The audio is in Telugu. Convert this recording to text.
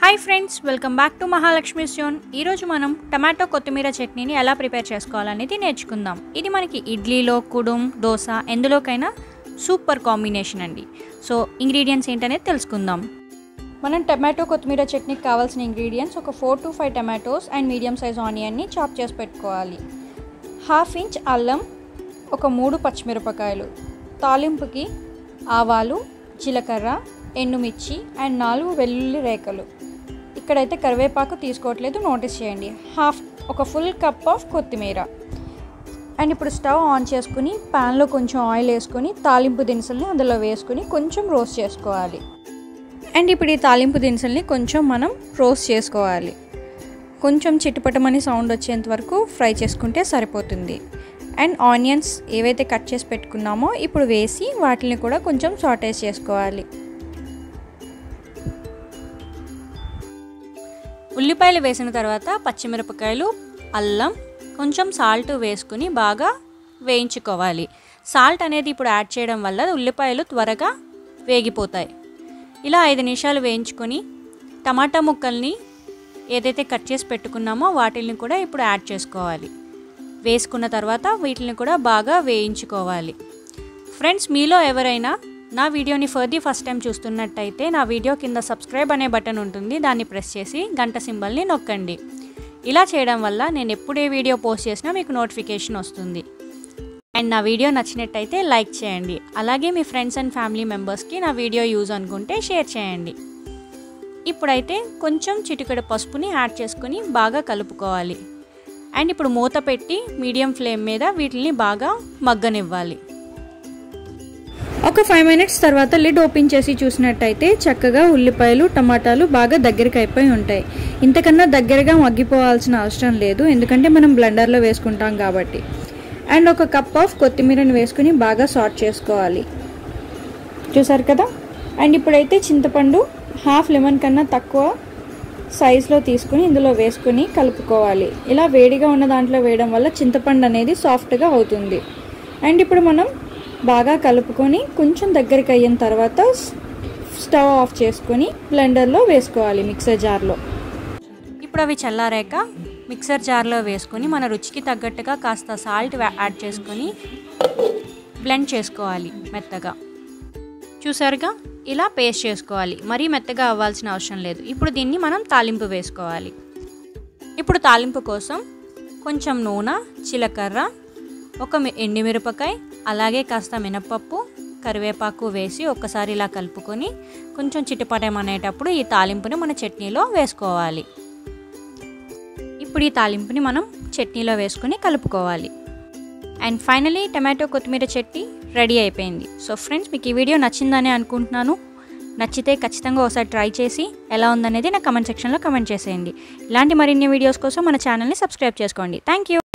hi friends welcome back to Mahalakshmi సోన్ ఈరోజు మనం టమాటో కొత్తిమీర చట్నీని ఎలా ప్రిపేర్ చేసుకోవాలనేది నేర్చుకుందాం ఇది మనకి ఇడ్లీలో కుడుం దోశ ఎందులోకైనా సూపర్ కాంబినేషన్ అండి సో ఇంగ్రీడియంట్స్ ఏంటనేది తెలుసుకుందాం మనం టమాటో కొత్తిమీర చట్నీకి కావాల్సిన ఇంగ్రీడియంట్స్ ఒక four to five tomatoes and medium size ఆనియన్ని చాప్ చేసి పెట్టుకోవాలి హాఫ్ ఇంచ్ అల్లం ఒక మూడు పచ్చిమిరపకాయలు తాలింపుకి ఆవాలు జీలకర్ర ఎండుమిర్చి అండ్ నాలుగు వెల్లుల్లి రేఖలు ఇక్కడైతే కరివేపాకు తీసుకోవట్లేదు నోటీస్ చేయండి హాఫ్ ఒక ఫుల్ కప్ ఆఫ్ కొత్తిమీర అండ్ ఇప్పుడు స్టవ్ ఆన్ చేసుకుని ప్యాన్లో కొంచెం ఆయిల్ వేసుకొని తాలింపు దినుసుల్ని అందులో వేసుకుని కొంచెం రోస్ట్ చేసుకోవాలి అండ్ ఇప్పుడు ఈ తాలింపు దినుసుల్ని కొంచెం మనం రోస్ట్ చేసుకోవాలి కొంచెం చిట్టుపటమని సౌండ్ వచ్చేంత వరకు ఫ్రై చేసుకుంటే సరిపోతుంది అండ్ ఆనియన్స్ ఏవైతే కట్ చేసి పెట్టుకున్నామో ఇప్పుడు వేసి వాటిని కూడా కొంచెం సాటేజ్ చేసుకోవాలి ఉల్లిపాయలు వేసిన తర్వాత పచ్చిమిరపకాయలు అల్లం కొంచెం సాల్ట్ వేసుకుని బాగా వేయించుకోవాలి సాల్ట్ అనేది ఇప్పుడు యాడ్ చేయడం వల్ల ఉల్లిపాయలు త్వరగా వేగిపోతాయి ఇలా ఐదు నిమిషాలు వేయించుకొని టమాటా ముక్కల్ని ఏదైతే కట్ చేసి పెట్టుకున్నామో వాటిని కూడా ఇప్పుడు యాడ్ చేసుకోవాలి వేసుకున్న తర్వాత వీటిని కూడా బాగా వేయించుకోవాలి ఫ్రెండ్స్ మీలో ఎవరైనా నా వీడియోని ఫర్ది ఫస్ట్ టైం చూస్తున్నట్టయితే నా వీడియో కింద సబ్స్క్రైబ్ అనే బటన్ ఉంటుంది దాన్ని ప్రెస్ చేసి గంట సింబల్ని నొక్కండి ఇలా చేయడం వల్ల నేను ఎప్పుడు ఏ వీడియో పోస్ట్ చేసినా మీకు నోటిఫికేషన్ వస్తుంది అండ్ నా వీడియో నచ్చినట్టయితే లైక్ చేయండి అలాగే మీ ఫ్రెండ్స్ అండ్ ఫ్యామిలీ మెంబర్స్కి నా వీడియో యూజ్ అనుకుంటే షేర్ చేయండి ఇప్పుడైతే కొంచెం చిటికెడు పసుపుని యాడ్ చేసుకుని బాగా కలుపుకోవాలి అండ్ ఇప్పుడు మూత పెట్టి మీడియం ఫ్లేమ్ మీద వీటిని బాగా మగ్గనివ్వాలి ఒక ఫైవ్ మినిట్స్ తర్వాత లిడ్ ఓపెన్ చేసి చూసినట్టయితే చక్కగా ఉల్లిపాయలు టమాటాలు బాగా దగ్గరికి అయిపోయి ఉంటాయి ఇంతకన్నా దగ్గరగా మగ్గిపోవాల్సిన అవసరం లేదు ఎందుకంటే మనం బ్లెండర్లో వేసుకుంటాం కాబట్టి అండ్ ఒక కప్ ఆఫ్ కొత్తిమీరని వేసుకుని బాగా సార్ట్ చేసుకోవాలి చూసారు కదా అండ్ ఇప్పుడైతే చింతపండు హాఫ్ లెమన్ కన్నా తక్కువ సైజులో తీసుకుని ఇందులో వేసుకుని కలుపుకోవాలి ఇలా వేడిగా ఉన్న దాంట్లో వేయడం వల్ల చింతపండు అనేది సాఫ్ట్గా అవుతుంది అండ్ ఇప్పుడు మనం బాగా కలుపుకొని కొంచెం దగ్గరికి అయిన తర్వాత స్టవ్ ఆఫ్ చేసుకొని బ్లెండర్లో వేసుకోవాలి మిక్సర్ జార్లో ఇప్పుడు అవి చల్లారాక మిక్సర్ జార్లో వేసుకొని మన రుచికి తగ్గట్టుగా కాస్త సాల్ట్ యాడ్ చేసుకొని బ్లెండ్ చేసుకోవాలి మెత్తగా చూసారుగా ఇలా పేస్ట్ చేసుకోవాలి మరీ మెత్తగా అవ్వాల్సిన అవసరం లేదు ఇప్పుడు దీన్ని మనం తాలింపు వేసుకోవాలి ఇప్పుడు తాలింపు కోసం కొంచెం నూనె జీలకర్ర ఒక ఎండిమిరపకాయ అలాగే కాస్త మినపప్పు కరివేపాకు వేసి ఒక్కసారి ఇలా కలుపుకొని కొంచెం చిటిపటమనేటప్పుడు ఈ తాలింపుని మన చట్నీలో వేసుకోవాలి ఇప్పుడు ఈ తాలింపుని మనం చట్నీలో వేసుకొని కలుపుకోవాలి అండ్ ఫైనలీ టమాటో కొత్తిమీర చట్నీ రెడీ అయిపోయింది సో ఫ్రెండ్స్ మీకు ఈ వీడియో నచ్చిందని అనుకుంటున్నాను నచ్చితే ఖచ్చితంగా ఒకసారి ట్రై చేసి ఎలా ఉందనేది నా కమెంట్ సెక్షన్లో కమెంట్ చేసేయండి ఇలాంటి మరిన్ని వీడియోస్ కోసం మన ఛానల్ని సబ్స్క్రైబ్ చేసుకోండి థ్యాంక్ యూ